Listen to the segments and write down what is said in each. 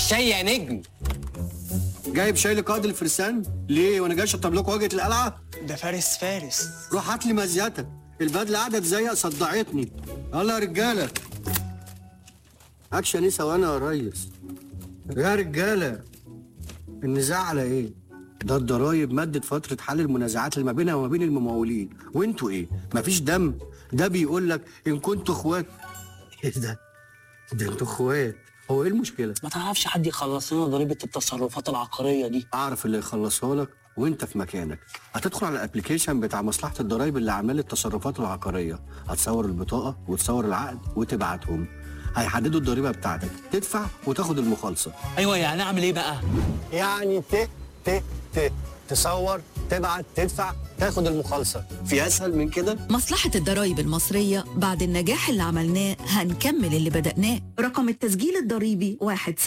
الشاي يا نجم جايب شاي لقائد الفرسان ليه وانا جاي اشطب لكم واجهه القلعه ده فارس فارس روح هات لي مزيتك البدله قعدت زيق صدعتني يلا يا رجاله اكشن ايه ثواني يا ريس يا رجاله النزاع على ايه ده الضرايب مدت فترة حل المنازعات اللي ما بينها وما بين الممولين وانتوا ايه مفيش دم ده بيقول لك ان كنتوا اخوات ايه ده ده انتوا اخوات هو ايه المشكلة ما تعرفش حد يخلص لنا ضريبه التصرفات العقاريه دي اعرف اللي يخلصها لك وانت في مكانك هتدخل على الابلكيشن بتاع مصلحه الضرايب اللي عامل التصرفات العقاريه هتصور البطاقه وتصور العقد وتبعتهم هيحددوا الضريبه بتاعتك تدفع وتاخد المخالصه ايوه يعني اعمل ايه بقى يعني ت ت ت تصور تبعت تدفع تاخد المخالصه في اسهل من كده مصلحة الضرايب المصرية بعد النجاح اللي عملناه هنكمل اللي بدأناه رقم التسجيل الضريبي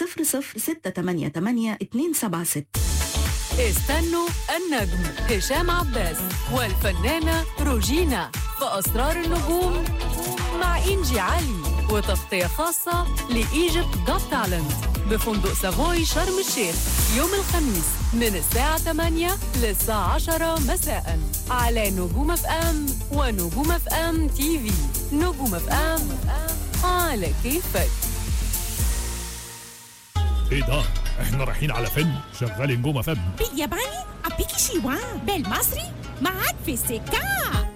1006888 استنوا النجم هشام عباس والفنانة روجينا في أسرار النجوم مع إنجي علي وتغطية خاصة لإيجيبت جوت تالنت بفندق سافوي شرم الشيخ يوم الخميس من الساعة 8 للساعة 10 مساء على نجوم اف ام ونجوم اف ام تي في نجوم اف ام على كيفك ايه ده؟ احنا رايحين على فيلم شغال نجوم فم بالياباني أبيكي شيوا بالمصري معاك في السكة